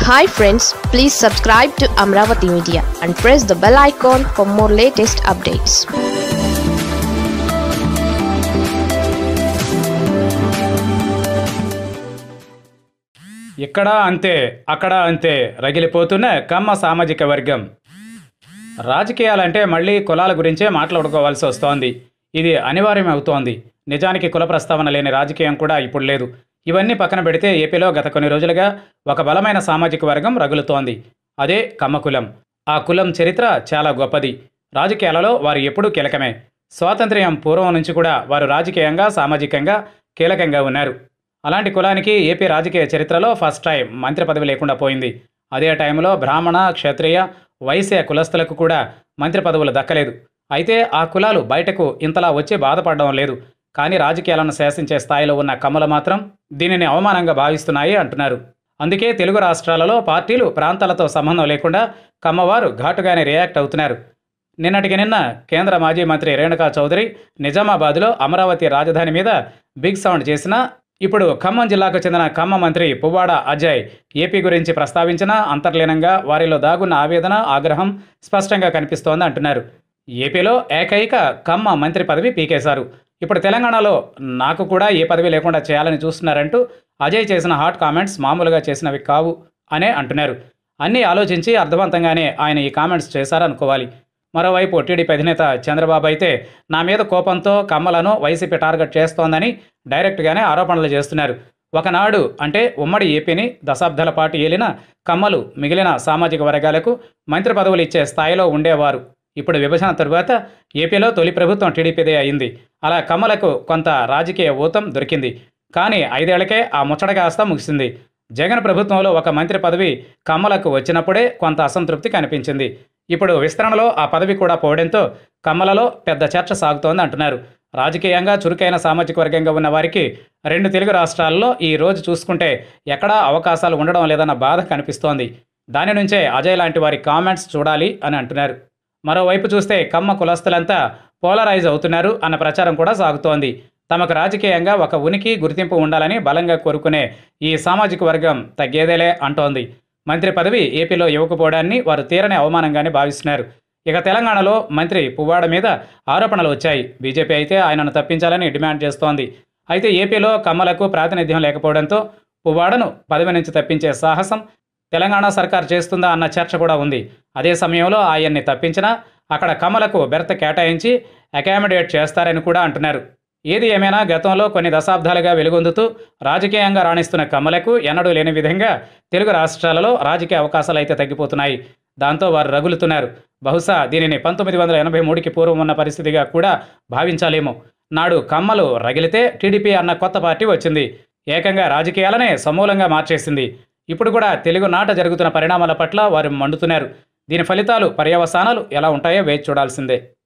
hi friends please subscribe to Amaravati media and press the bell icon for more latest updates ఇక్కడ అంతే అక్కడ అంతే రగిలిపోతున్న కమ్మ సామాజిక వర్గం రాజకీయాలంటే మళ్ళీ కులాల గురించే మాట్లాడుకోవాల్సి వస్తోంది ఇది అనివార్యం అవుతోంది నిజానికి కుల ప్రస్తావన లేని రాజకీయం కూడా ఇప్పుడు లేదు ఇవన్నీ పక్కన పెడితే ఏపీలో గత కొన్ని రోజులుగా ఒక బలమైన సామాజిక వర్గం రగులుతోంది అదే కమ్మ కులం ఆ కులం చరిత్ర చాలా గొప్పది రాజకీయాలలో వారు ఎప్పుడూ కీలకమే స్వాతంత్ర్యం పూర్వం నుంచి కూడా వారు రాజకీయంగా సామాజికంగా కీలకంగా ఉన్నారు అలాంటి కులానికి ఏపీ రాజకీయ చరిత్రలో ఫస్ట్ టైం మంత్రి పదవి లేకుండా పోయింది అదే టైంలో బ్రాహ్మణ క్షత్రియ వైశ్య కులస్తులకు కూడా మంత్రి పదవులు దక్కలేదు అయితే ఆ కులాలు బయటకు ఇంతలా వచ్చి బాధపడడం లేదు కానీ రాజకీయాలను శాసించే స్థాయిలో ఉన్న కమ్మలు మాత్రం దీనిని అవమానంగా భావిస్తున్నాయి అంటున్నారు అందుకే తెలుగు రాష్ట్రాలలో పార్టీలు ప్రాంతాలతో సంబంధం లేకుండా కమ్మవారు ఘాటుగానే రియాక్ట్ అవుతున్నారు నిన్నటికి నిన్న కేంద్ర మాజీ మంత్రి రేణుకా చౌదరి నిజామాబాద్లో అమరావతి రాజధాని మీద బిగ్ సౌండ్ చేసినా ఇప్పుడు ఖమ్మం జిల్లాకు చెందిన ఖమ్మ మంత్రి పువ్వాడ అజయ్ ఏపీ గురించి ప్రస్తావించిన అంతర్లీనంగా వారిలో దాగున్న ఆవేదన ఆగ్రహం స్పష్టంగా కనిపిస్తోంది అంటున్నారు ఏపీలో ఏకైక కమ్మ మంత్రి పదవి పీకేశారు ఇప్పుడు తెలంగాణలో నాకు కూడా ఏ పదవి లేకుండా చేయాలని చూస్తున్నారంటూ అజయ్ చేసిన హాట్ కామెంట్స్ మామూలుగా చేసినవి కావు అనే అంటున్నారు అన్నీ ఆలోచించి అర్థవంతంగానే ఆయన ఈ కామెంట్స్ చేశారనుకోవాలి మరోవైపు టీడీపీ అధినేత చంద్రబాబు అయితే నా మీద కోపంతో కమ్మలను వైసీపీ టార్గెట్ చేస్తోందని డైరెక్ట్గానే ఆరోపణలు చేస్తున్నారు ఒకనాడు అంటే ఉమ్మడి ఏపీని దశాబ్దాల పాటు ఏలిన కమ్మలు మిగిలిన సామాజిక వర్గాలకు మంత్రి పదవులు ఇచ్చే స్థాయిలో ఉండేవారు ఇప్పుడు విభజన తరువాత ఏపీలో తొలి ప్రభుత్వం టీడీపీదే అయింది అలా కమ్మలకు కొంత రాజకీయ ఊతం దొరికింది కానీ ఐదేళ్లకే ఆ ముచ్చట కాస్త ముగిసింది జగన్ ప్రభుత్వంలో ఒక మంత్రి పదవి కమ్మలకు వచ్చినప్పుడే కొంత అసంతృప్తి కనిపించింది ఇప్పుడు విస్తరణలో ఆ పదవి కూడా పోవడంతో కమ్మలలో పెద్ద చర్చ సాగుతోంది అంటున్నారు రాజకీయంగా చురుకైన సామాజిక వర్గంగా ఉన్న వారికి రెండు తెలుగు రాష్ట్రాల్లో ఈ రోజు చూసుకుంటే ఎక్కడా అవకాశాలు ఉండడం లేదన్న బాధ కనిపిస్తోంది దాని నుంచే అజయ్ లాంటి వారి కామెంట్స్ చూడాలి అని అంటున్నారు మరోవైపు చూస్తే కమ్మ కులస్తులంతా పోలరైజ్ అవుతున్నారు అన్న ప్రచారం కూడా సాగుతోంది తమకు రాజకీయంగా ఒక ఉనికి గుర్తింపు ఉండాలని బలంగా కోరుకునే ఈ సామాజిక వర్గం తగ్గేదేలే అంటోంది మంత్రి పదవి ఏపీలో ఇవ్వకపోవడాన్ని వారు తీరని అవమానంగానే భావిస్తున్నారు ఇక తెలంగాణలో మంత్రి పువ్వాడ మీద ఆరోపణలు వచ్చాయి బీజేపీ అయితే ఆయనను తప్పించాలని డిమాండ్ చేస్తోంది అయితే ఏపీలో కమ్మలకు ప్రాతినిధ్యం లేకపోవడంతో పువ్వాడను పదవి నుంచి తప్పించే సాహసం తెలంగాణ సర్కార్ చేస్తుందా అన్న చర్చ కూడా ఉంది అదే సమయంలో ఆయన్ని తప్పించినా అక్కడ కమలకు బెర్త కేటాయించి అకామిడేట్ చేస్తారని కూడా అంటున్నారు ఏది ఏమైనా గతంలో కొన్ని దశాబ్దాలుగా వెలుగొందుతూ రాజకీయంగా రాణిస్తున్న కమలకు ఎన్నడూ లేని విధంగా తెలుగు రాష్ట్రాలలో రాజకీయ అవకాశాలు అయితే తగ్గిపోతున్నాయి దాంతో వారు రగులుతున్నారు బహుశా దీనిని పంతొమ్మిది వందల ఎనభై మూడుకి పూర్వం ఉన్న పరిస్థితిగా కూడా భావించాలేమో నాడు కమ్మలు రగిలితే టీడీపీ అన్న కొత్త పార్టీ వచ్చింది ఏకంగా రాజకీయాలనే సమూలంగా మార్చేసింది ఇప్పుడు కూడా తెలుగు నాట జరుగుతున్న పరిణామాల పట్ల వారు మండుతున్నారు దీని ఫలితాలు పర్యవసానాలు ఎలా ఉంటాయో వేచి చూడాల్సిందే